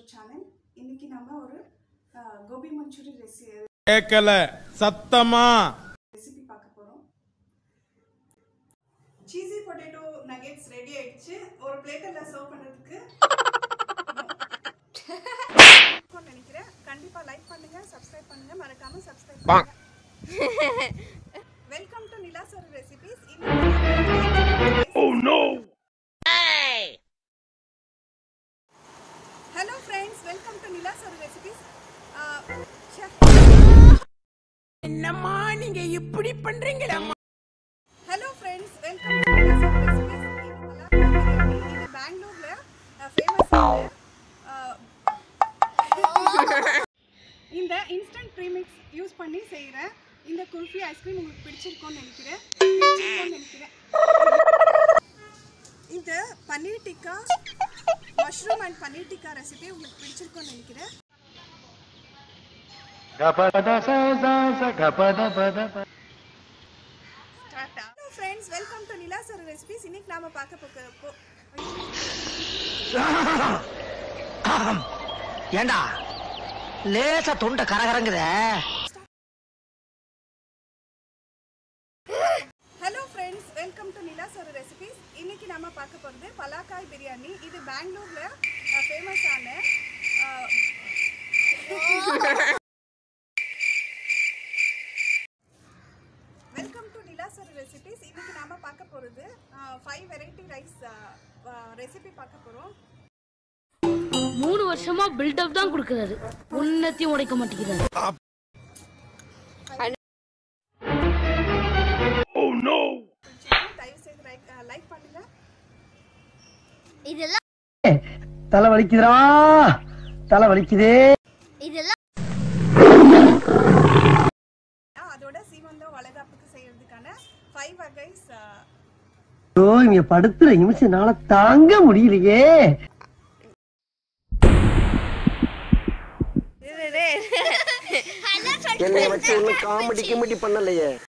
channel இன்னைக்கு நம்ம ஒரு அஹ், கோபி மஞ்சூரி ரெசி கேட்கல சத்தமா ரெசிபி பார்க்க போறோம் சீசி பொட்டேட்டோ நகெட்ஸ் ரெடி ஆயிடுச்சு ஒரு பிளேட்டில் சர்வ் பண்றதுக்கு நினைக்கிறேன் கண்டிப்பா லைக் பண்ணுங்க சப்ஸ்கிரைப் பண்ணுங்க மறக்காம சப்ஸ்கிரைப் பண்ணுங்க welcome to Nilasar recipes oh no hello friends welcome to Nilasar recipes என்னம்மா நீங்க இப்படி பண்றீங்களா hello friends welcome to Nilasar recipes இது பெங்களூர்ல ஃபேமஸ் இந்த இன்ஸ்டன்ட் ப்ரீமிக்ஸ் யூஸ் பண்ணி செய்கிறேன் இந்த குல்ஃபி ஐஸ்கிரீம் உங்களுக்கு பிடிச்சிருக்கோன்னு நினைக்கிறேன் பிடிச்சிருக்கோன்னு நினைக்கிறேன் இந்த paneer tikka mushroom and paneer tikka recipe உங்களுக்கு பிடிச்சிருக்கோன்னு நினைக்கிறேன் hello friends welcome to Nilasar recipes இன்னைக்கு நாம பார்க்க போக போ- ஏண்டா லேசா தொண்டை கரகரங்குதே hello friends welcome to Nilasar recipes இன்னைக்கு நாம பார்க்க போகிறது பலாக்காய் பிரியாணி இது பெங்களூர்ல ஃபேமஸ் ஆன ah, welcome to Nilasar recipes இன்னைக்கு நாம பார்க்க போகிறது ஃபைவ் வெரைட்டி ரைஸ் ரெசிபி பார்க்க போகிறோம் மூணு வருஷமா பில்டப் தான் கொடுக்கறாரு உன்னத்தையும் உடைக்க மாட்டேங்கிறாரு தயவு செய்து லைக் லைக் பண்ணுங்க இதெல்லாம் தலை வலிக்குதுடா தலை வலிக்குதே இதெல்லாம் ஆ, அதோட சீமந்தம் வளகாப்புக்கு செய்யறதுக்கான ஃபைவ் வகைஸ் ஐயோ இங்க படுத்துற நிமிஷம்னால தாங்க முடியலையே என்னை வச்சு ஒன்னும் காமெடி கிமெடி பண்ணலையே